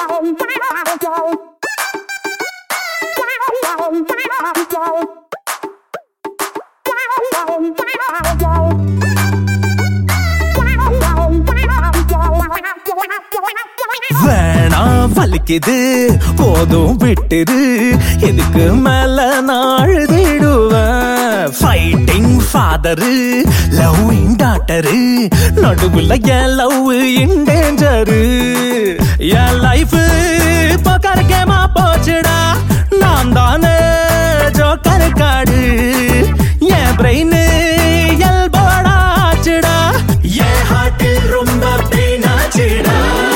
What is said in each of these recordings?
வேணா வலிக்குது போதும் விட்டுது இதுக்கு மேல நாள் தேடுவேன் ஃபைட்டிங் ஃபாதரு லவ்விங் டாக்டரு நடுவுல என் லவ் இன் டேஞ்சரு என் லைஃப் பக்கர் கேமா போச்சுடா நான் தானே ஜோக்கர் காடு என் பிரெயின் எல்போடாச்சுடா என் ஹார்ட்டில் ரொம்ப பெயின் ஆச்சுடா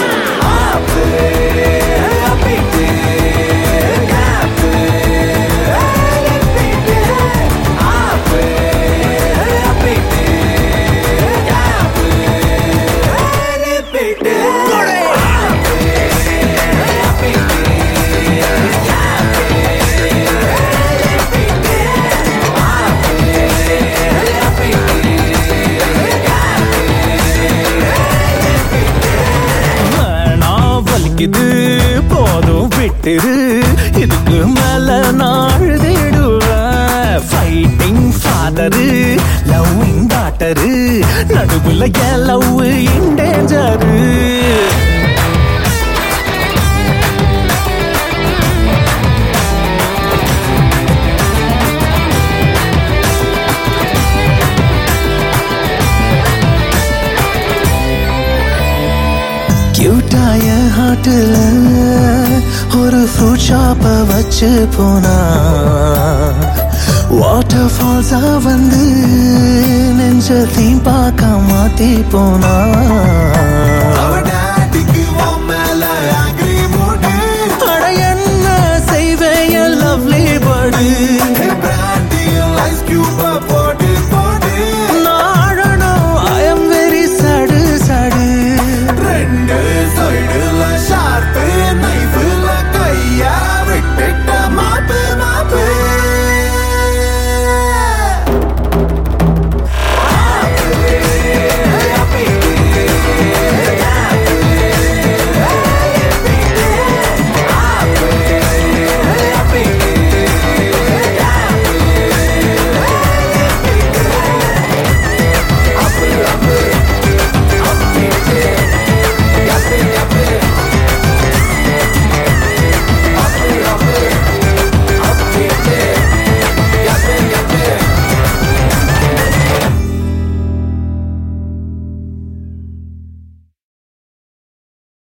வேணா வலிக்குது போதும் விட்டுரு இதுக்கு மேல நாள் தேடுவேன் ஃபைட்டிங் ஃபாதரு லவ்விங் டாக்டரு நடுவுல என் லவ் இன் டேஞ்சரு கியூட்டாய ஹாட்டுல ஒரு ஃப்ரூட் ஷாப்ப வச்சு போனா வாட்டர் ஃபால்ஸா வந்து நெஞ்ச தீம் பார்க்க மாத்தி போனா அவ